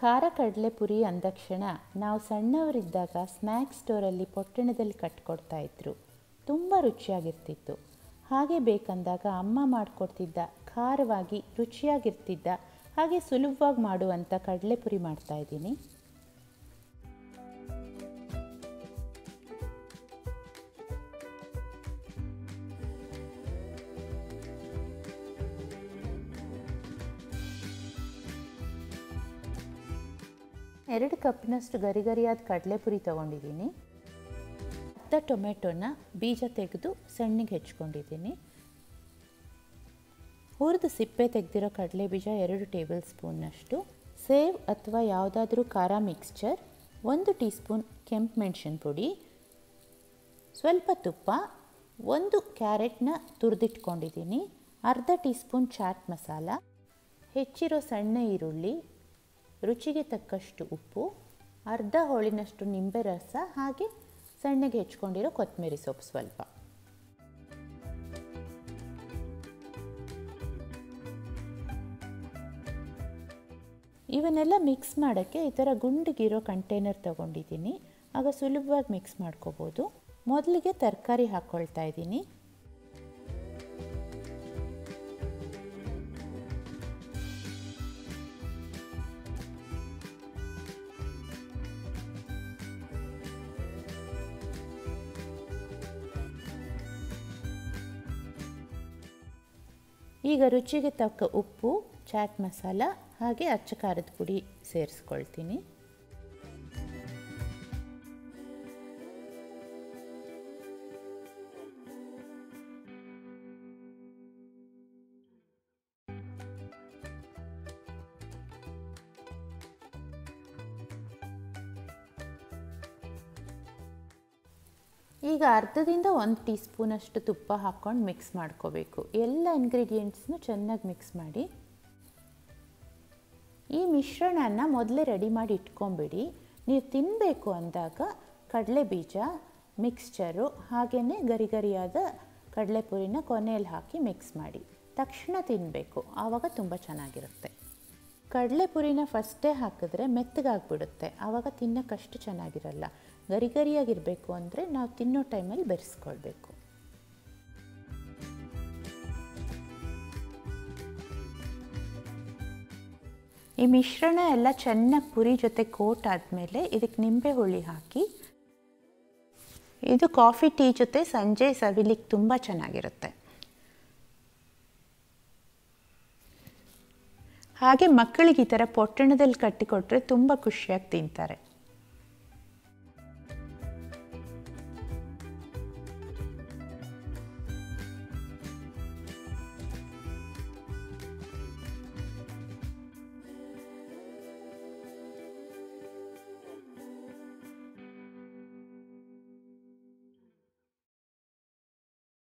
ಖಾರ ಕಡಲೆಪುರಿ ಅಂದಕ್ಷಣ ನಾವು ಸಣ್ಣವರಿದ್ದಾಗ ಸ್ನ್ಯಾಕ್ಸ್ ಸ್ಟೋರಲ್ಲಿ ಪೊಟ್ಟಣದಲ್ಲಿ ಕಟ್ಕೊಡ್ತಾ ಇದ್ರು ತುಂಬ ರುಚಿಯಾಗಿರ್ತಿತ್ತು ಹಾಗೆ ಬೇಕಂದಾಗ ಅಮ್ಮ ಮಾಡಿಕೊಡ್ತಿದ್ದ ಖಾರವಾಗಿ ರುಚಿಯಾಗಿರ್ತಿದ್ದ ಹಾಗೆ ಸುಲಭವಾಗಿ ಮಾಡುವಂಥ ಕಡಲೆಪುರಿ ಮಾಡ್ತಾ ಇದ್ದೀನಿ ಎರಡು ಕಪ್ನಷ್ಟು ಗರಿ ಗರಿಯಾದ ಕಡಲೆಪುರಿ ತೊಗೊಂಡಿದ್ದೀನಿ ಅರ್ಧ ಟೊಮೆಟೊನ ಬೀಜ ತೆಗೆದು ಸಣ್ಣಗೆ ಹೆಚ್ಕೊಂಡಿದ್ದೀನಿ ಹುರಿದು ಸಿಪ್ಪೆ ತೆಗೆದಿರೋ ಕಡಲೆ ಬೀಜ ಎರಡು ಟೇಬಲ್ ಸ್ಪೂನ್ನಷ್ಟು ಸೇವ್ ಅಥವಾ ಯಾವುದಾದ್ರೂ ಖಾರ ಮಿಕ್ಸ್ಚರ್ ಒಂದು ಟೀ ಸ್ಪೂನ್ ಕೆಂಪು ಮೆಣಸಿನ ಪುಡಿ ಸ್ವಲ್ಪ ತುಪ್ಪ ಒಂದು ಕ್ಯಾರೆಟ್ನ ತುರಿದಿಟ್ಕೊಂಡಿದ್ದೀನಿ ಅರ್ಧ ಟೀ ಸ್ಪೂನ್ ಚಾಟ್ ಮಸಾಲ ಹೆಚ್ಚಿರೋ ಸಣ್ಣ ಈರುಳ್ಳಿ ರುಚಿಗೆ ತಕ್ಕಷ್ಟು ಉಪ್ಪು ಅರ್ಧ ಹೋಳಿನಷ್ಟು ನಿಂಬೆ ರಸ ಹಾಗೆ ಸಣ್ಣಗೆ ಹೆಚ್ಕೊಂಡಿರೋ ಕೊತ್ತಂಬರಿ ಸೊಪ್ಪು ಸ್ವಲ್ಪ ಇವನ್ನೆಲ್ಲ ಮಿಕ್ಸ್ ಮಾಡೋಕ್ಕೆ ಈ ಥರ ಗುಂಡಿಗಿರೋ ಕಂಟೈನರ್ ತೊಗೊಂಡಿದ್ದೀನಿ ಆಗ ಸುಲಭವಾಗಿ ಮಿಕ್ಸ್ ಮಾಡ್ಕೋಬೋದು ಮೊದಲಿಗೆ ತರಕಾರಿ ಹಾಕ್ಕೊಳ್ತಾ ಇದ್ದೀನಿ ಈಗ ರುಚಿಗೆ ತಕ್ಕ ಉಪ್ಪು ಚಾಟ್ ಮಸಾಲ ಹಾಗೆ ಅಚ್ಚ ಖಾರದ ಪುಡಿ ಸೇರಿಸ್ಕೊಳ್ತೀನಿ ಈಗ ಅರ್ಧದಿಂದ ಒಂದು ಟೀ ಸ್ಪೂನಷ್ಟು ತುಪ್ಪ ಹಾಕ್ಕೊಂಡು ಮಿಕ್ಸ್ ಮಾಡ್ಕೋಬೇಕು ಎಲ್ಲ ಇಂಗ್ರೀಡಿಯೆಂಟ್ಸ್ನು ಚೆನ್ನಾಗಿ ಮಿಕ್ಸ್ ಮಾಡಿ ಈ ಮಿಶ್ರಣನ ಮೊದಲೇ ರೆಡಿ ಮಾಡಿ ಇಟ್ಕೊಂಬಿಡಿ ನೀವು ತಿನ್ನಬೇಕು ಅಂದಾಗ ಕಡಲೆ ಬೀಜ ಮಿಕ್ಸ್ಚರು ಹಾಗೆಯೇ ಗರಿ ಗರಿಯಾದ ಕಡಲೆಪುರಿನ ಕೊನೆಯಲ್ಲಿ ಹಾಕಿ ಮಿಕ್ಸ್ ಮಾಡಿ ತಕ್ಷಣ ತಿನ್ನಬೇಕು ಆವಾಗ ತುಂಬ ಚೆನ್ನಾಗಿರುತ್ತೆ ಕಡಲೆಪುರಿನ ಫಸ್ಟೇ ಹಾಕಿದ್ರೆ ಮೆತ್ತಗಾಗ್ಬಿಡುತ್ತೆ ಆವಾಗ ತಿನ್ನೋಕ್ಕಷ್ಟು ಚೆನ್ನಾಗಿರಲ್ಲ ಗರಿ ಗರಿಯಾಗಿರಬೇಕು ಅಂದರೆ ನಾವು ತಿನ್ನೋ ಟೈಮಲ್ಲಿ ಬೆರೆಸ್ಕೊಳ್ಬೇಕು ಈ ಮಿಶ್ರಣ ಎಲ್ಲ ಚೆನ್ನಾಗಿ ಪುರಿ ಜೊತೆ ಕೋಟ್ ಆದಮೇಲೆ ಇದಕ್ಕೆ ನಿಂಬೆ ಹುಳಿ ಹಾಕಿ ಇದು ಕಾಫಿ ಟೀ ಜೊತೆ ಸಂಜೆ ಸವಿಲಿಕ್ಕೆ ತುಂಬ ಚೆನ್ನಾಗಿರುತ್ತೆ ಹಾಗೆ ಮಕ್ಕಳಿಗೆ ಈ ಥರ ಪೊಟ್ಟಣದಲ್ಲಿ ಕಟ್ಟಿಕೊಟ್ರೆ ತುಂಬ ಖುಷಿಯಾಗಿ ತಿಂತಾರೆ